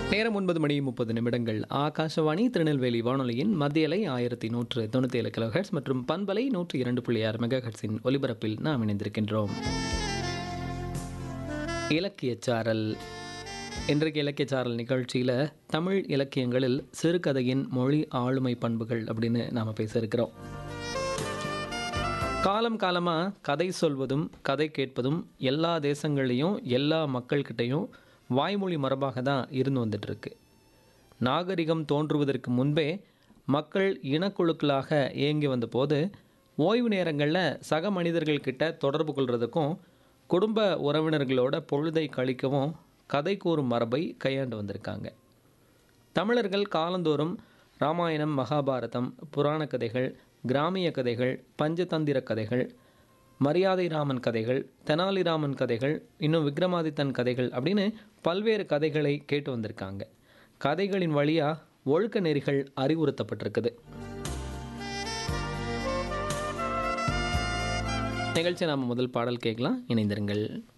நேரம் ஒன்பது மணி முப்பது நிமிடங்கள் ஆகாஷவாணி திருநெல்வேலி வானொலியின் மத்தியலை ஆயிரத்தி நூற்று தொண்ணூற்றி ஏழு கிலோஹெட்ஸ் மற்றும் பண்பலை நூற்று இரண்டு புள்ளி ஆறு மெகாஹெட்ஸின் ஒலிபரப்பில் நாம் இணைந்திருக்கின்றோம் இலக்கியச்சாரல் இன்றைக்கு இலக்கியச்சாரல் நிகழ்ச்சியில் தமிழ் இலக்கியங்களில் சிறுகதையின் மொழி ஆளுமை பண்புகள் அப்படின்னு நாம் பேச இருக்கிறோம் காலம் காலமாக கதை சொல்வதும் கதை கேட்பதும் எல்லா தேசங்கள்லேயும் எல்லா மக்கள்கிட்டையும் வாய்மொழி மரபாக தான் இருந்து வந்துட்டு இருக்கு நாகரிகம் தோன்றுவதற்கு முன்பே மக்கள் இனக்குழுக்களாக இயங்கி வந்தபோது ஓய்வு நேரங்களில் சக மனிதர்கள்கிட்ட தொடர்பு கொள்வதற்கும் குடும்ப உறவினர்களோட பொழுதை கழிக்கவும் கதை கூறும் மரபை கையாண்டு வந்திருக்காங்க தமிழர்கள் காலந்தோறும் ராமாயணம் மகாபாரதம் புராண கதைகள் கிராமிய கதைகள் பஞ்சதந்திர கதைகள் மரியாதை ராமன் கதைகள் தெனாலிராமன் கதைகள் இன்னும் விக்ரமாதித்தன் கதைகள் அப்படின்னு பல்வேறு கதைகளை கேட்டு வந்திருக்காங்க கதைகளின் வழியாக ஒழுக்க நெறிகள் அறிவுறுத்தப்பட்டிருக்குது நிகழ்ச்சி நாம் முதல் பாடல் கேட்கலாம் இணைந்திருங்கள்